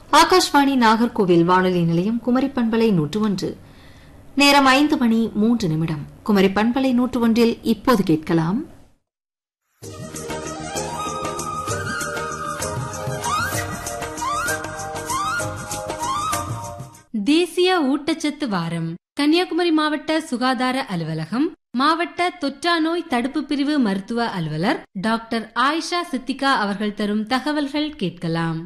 ஆகாஷ்வாணி நாகர்கோவில் வானொலி நிலையம் குமரி பண்பலை நூற்று ஒன்று நேரம் ஐந்து மணி மூன்று நிமிடம் குமரி பண்பலை நூற்று ஒன்றில் இப்போது கேட்கலாம் தேசிய ஊட்டச்சத்து வாரம் கன்னியாகுமரி மாவட்ட சுகாதார அலுவலகம் மாவட்ட தொற்றா நோய் தடுப்பு பிரிவு மருத்துவ அலுவலர் டாக்டர் ஆயிஷா சித்திகா அவர்கள் தரும் தகவல்கள் கேட்கலாம்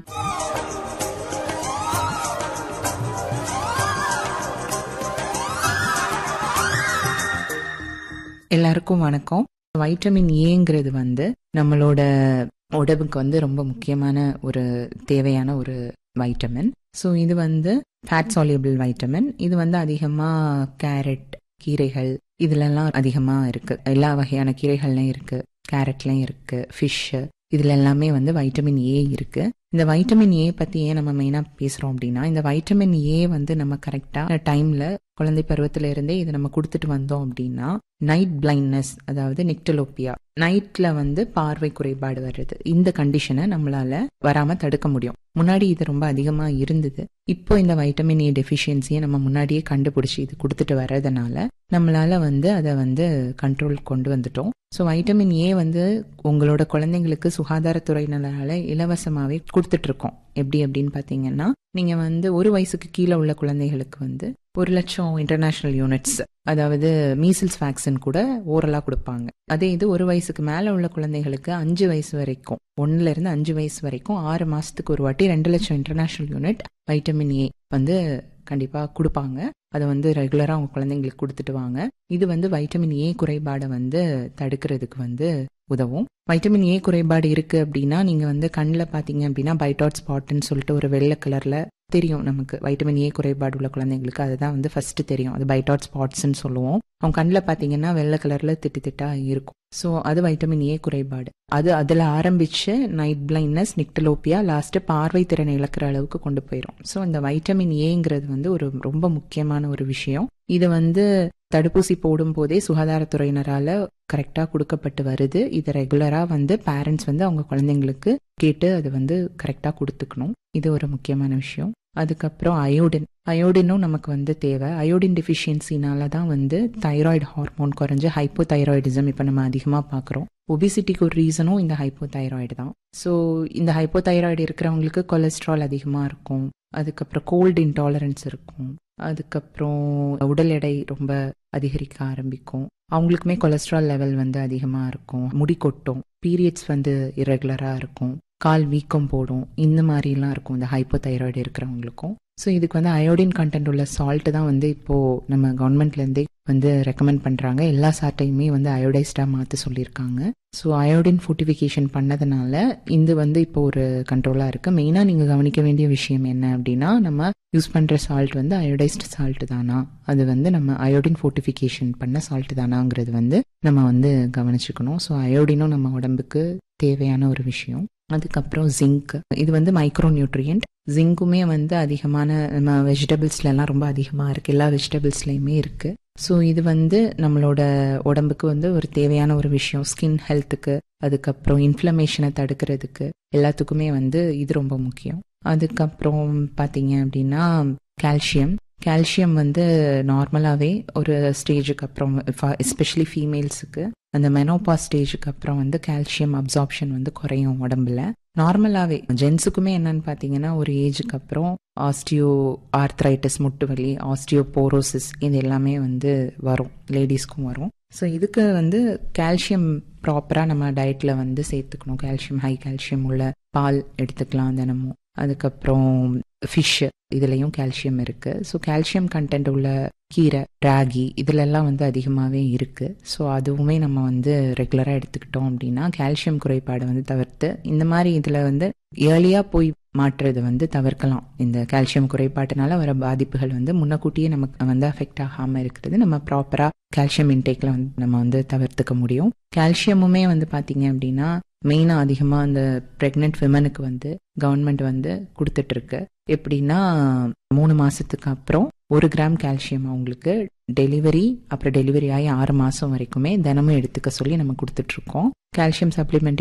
எல்லாருக்கும் வணக்கம் வைட்டமின் ஏங்கிறது வந்து நம்மளோட உடம்புக்கு வந்து ரொம்ப முக்கியமான ஒரு தேவையான ஒரு வைட்டமின் ஸோ இது வந்து ஃபேட் சாலியபிள் வைட்டமின் இது வந்து அதிகமாக கேரட் கீரைகள் இதுலலாம் அதிகமாக இருக்கு எல்லா வகையான கீரைகள்லையும் இருக்கு கேரட்லையும் இருக்கு ஃபிஷ்ஷு இதுல எல்லாமே வந்து வைட்டமின் ஏ இருக்கு இந்த வைட்டமின் ஏ பத்தி ஏன் நம்ம மெயினா பேசுறோம் அப்படின்னா இந்த வைட்டமின் ஏ வந்து நம்ம கரெக்டா டைம்ல குழந்தை பருவத்துல இருந்தே இதை நம்ம கொடுத்துட்டு வந்தோம் அப்படின்னா நைட் பிளைண்ட்னஸ் அதாவது நிக்டலோப்பியா நைட்ல வந்து பார்வை குறைபாடு வர்றது இந்த கண்டிஷனை நம்மளால வராம தடுக்க முடியும் முன்னாடி இது ரொம்ப அதிகமா இருந்தது இப்போ இந்த வைட்டமின் ஏ டெஃபிஷியன்சியை நம்ம முன்னாடியே கண்டுபிடிச்சி இது கொடுத்துட்டு வர்றதுனால நம்மளால வந்து அதை வந்து கண்ட்ரோல் கொண்டு வந்துட்டோம் ஸோ வைட்டமின் ஏ வந்து உங்களோட குழந்தைங்களுக்கு சுகாதாரத்துறையினரால இலவசமாகவே கொடுத்துட்டு இருக்கோம் எப்படி அப்படின்னு பார்த்தீங்கன்னா நீங்கள் வந்து ஒரு வயசுக்கு கீழே உள்ள குழந்தைகளுக்கு வந்து ஒரு லட்சம் இன்டர்நேஷனல் யூனிட்ஸ் அதாவது மீசில்ஸ் வேக்சின் கூட ஓரலாக கொடுப்பாங்க அதே இது ஒரு வயசுக்கு மேலே உள்ள குழந்தைகளுக்கு அஞ்சு வயசு வரைக்கும் ஒன்னுல இருந்து அஞ்சு வயசு வரைக்கும் ஆறு மாசத்துக்கு ஒரு வாட்டி ரெண்டு லட்சம் இன்டர்நேஷனல் யூனிட் வைட்டமின் ஏ வந்து கண்டிப்பாக கொடுப்பாங்க அதை வந்து ரெகுலராக அவங்க குழந்தைங்களுக்கு கொடுத்துட்டு வாங்க இது வந்து வைட்டமின் ஏ குறைபாடை வந்து தடுக்கிறதுக்கு வந்து உதவும் வைட்டமின் ஏ குறைபாடு இருக்கு அப்படின்னா நீங்க வந்து கண்ணில் பார்த்தீங்க அப்படின்னா பைட்டாட் ஸ்பாட்னு சொல்லிட்டு ஒரு வெள்ளை கலர்ல தெரியும் நமக்கு வைட்டமின் ஏ குறைபாடு உள்ள குழந்தைங்களுக்கு அதுதான் வந்து ஃபர்ஸ்ட் தெரியும் அது பைட்டாட் ஸ்பாட்ஸ்ன்னு சொல்லுவோம் அவங்க கண்ணில் பார்த்தீங்கன்னா வெள்ளை கலர்ல திட்டு திட்டா இருக்கும் ஸோ அது வைட்டமின் ஏ குறைபாடு அது அதில் ஆரம்பிச்சு நைட் பிளைண்ட்னஸ் நிக்டலோப்பியா லாஸ்ட் பார்வை திறனை இழக்கிற அளவுக்கு கொண்டு போயிடும் ஸோ இந்த வைட்டமின் ஏங்கிறது வந்து ஒரு ரொம்ப முக்கியமான ஒரு விஷயம் இது வந்து தடுப்பூசி போடும் போதே சுகாதாரத்துறையினரால கரெக்டாக கொடுக்கப்பட்டு வருது இது ரெகுலராக வந்து பேரண்ட்ஸ் வந்து அவங்க குழந்தைங்களுக்கு கேட்டு அது வந்து கரெக்டாக கொடுத்துக்கணும் இது ஒரு முக்கியமான விஷயம் அதுக்கப்புறம் அயோடின் அயோடினும் நமக்கு வந்து தேவை அயோடின் டெஃபிஷியன்சினால தான் வந்து தைராய்டு ஹார்மோன் குறைஞ்சு ஹைப்போ தைராய்டிசம் இப்போ நம்ம அதிகமாக பார்க்குறோம் ஒபிசிட்டிக்கு ஒரு ரீசனும் இந்த ஹைப்போ தைராய்டு தான் ஸோ இந்த ஹைப்போ தைராய்டு இருக்கிறவங்களுக்கு கொலஸ்ட்ரால் அதிகமாக இருக்கும் அதுக்கப்புறம் கோல்டு இன்டாலரன்ஸ் இருக்கும் அதுக்கப்புறம் உடல் எடை ரொம்ப அதிகரிக்க ஆரம்பிக்கும் அவங்களுக்குமே கொலஸ்ட்ரால் லெவல் வந்து அதிகமாக இருக்கும் முடி கொட்டும் பீரியட்ஸ் வந்து இரகுலராக இருக்கும் கால் வீக்கம் போடும் இந்த மாதிரிலாம் இருக்கும் இந்த ஹைப்போ தைராய்டு இருக்கிறவங்களுக்கும் ஸோ இதுக்கு வந்து அயோடின் கண்டென்ட் உள்ள சால்ட் தான் வந்து இப்போ நம்ம கவர்மெண்ட்லேருந்தே வந்து ரெக்கமெண்ட் பண்ணுறாங்க எல்லா சாட்டையுமே வந்து அயோடைஸ்டாக மாற்ற சொல்லியிருக்காங்க ஸோ அயோடின் ஃபோர்ட்டிஃபிகேஷன் பண்ணதுனால இது வந்து இப்போ ஒரு கண்ட்ரோலாக இருக்குது மெயினாக நீங்கள் கவனிக்க வேண்டிய விஷயம் என்ன அப்படின்னா நம்ம யூஸ் பண்ணுற சால்ட் வந்து அயோடைஸ்டு சால்ட் தானா அது வந்து நம்ம அயோடின் ஃபோர்ட்டிஃபிகேஷன் பண்ண சால்ட் தானாங்கிறது வந்து நம்ம வந்து கவனிச்சுக்கணும் ஸோ அயோடினும் நம்ம உடம்புக்கு தேவையான ஒரு விஷயம் அதுக்கப்புறம் ஜிங்க் இது வந்து மைக்ரோ நியூட்ரியன்ட் ஜிங்க்குமே வந்து அதிகமான நம்ம வெஜிடபிள்ஸ்லாம் ரொம்ப அதிகமாக இருக்குது எல்லா வெஜிடபிள்ஸ்லையுமே இருக்குது ஸோ இது வந்து நம்மளோட உடம்புக்கு வந்து ஒரு தேவையான ஒரு விஷயம் ஸ்கின் ஹெல்த்துக்கு அதுக்கப்புறம் இன்ஃப்ளமேஷனை தடுக்கிறதுக்கு எல்லாத்துக்குமே வந்து இது ரொம்ப முக்கியம் அதுக்கப்புறம் பார்த்தீங்க அப்படின்னா கால்சியம் கால்சியம் வந்து நார்மலாகவே ஒரு ஸ்டேஜுக்கு அப்புறம் எஸ்பெஷலி ஃபீமேல்ஸுக்கு அந்த மெனோபா ஸ்டேஜுக்கு அப்புறம் வந்து கால்சியம் அப்சார்ப்ஷன் வந்து குறையும் உடம்புல நார்மலாகவே ஜென்ஸுக்குமே என்னன்னு பார்த்தீங்கன்னா ஒரு ஏஜுக்கு அப்புறம் ஆஸ்டியோ ஆர்த்ரைட்டிஸ் முட்டு வலி ஆஸ்டியோ போரோசிஸ் இது எல்லாமே வந்து வரும் லேடிஸ்க்கும் வரும் ஸோ இதுக்கு வந்து கால்சியம் ப்ராப்பராக நம்ம டயட்டில் வந்து சேர்த்துக்கணும் கால்சியம் ஹை கால்சியம் உள்ள பால் எடுத்துக்கலாம் தினமும் அதுக்கப்புறம் ஃபிஷ் இதுலேயும் கால்சியம் இருக்குது ஸோ கால்சியம் கண்டென்ட் உள்ள கீரை ராகி இதுலெல்லாம் வந்து அதிகமாகவே இருக்குது ஸோ அதுவுமே நம்ம வந்து ரெகுலராக எடுத்துக்கிட்டோம் அப்படின்னா கால்சியம் குறைபாடு வந்து தவிர்த்து இந்த மாதிரி இதில் வந்து ஏர்லியாக போய் மாற்றுறது வந்து தவிர்க்கலாம் இந்த கால்சியம் குறைபாட்டினால வர பாதிப்புகள் வந்து முன்னக்கூட்டியே நமக்கு வந்து அஃபெக்ட் ஆகாமல் இருக்கிறது நம்ம ப்ராப்பராக கால்சியம் இன்டேக்கில் வந்து நம்ம வந்து தவிர்த்துக்க முடியும் கால்சியமுமே வந்து பார்த்தீங்க அப்படின்னா மெயினாக அதிகமாக அந்த ப்ரெக்னென்ட் விமனுக்கு வந்து கவர்மெண்ட் வந்து கொடுத்துட்டு இருக்கு எப்படின்னா மூணு மாசத்துக்கு அப்புறம் ஒரு கிராம் கால்சியம் அவங்களுக்கு டெலிவரி அப்புறம் டெலிவரி ஆகி ஆறு மாசம் வரைக்குமே தினமும் எடுத்துக்க சொல்லி நம்ம கொடுத்துட்டு இருக்கோம் கால்சியம் சப்ளிமெண்ட்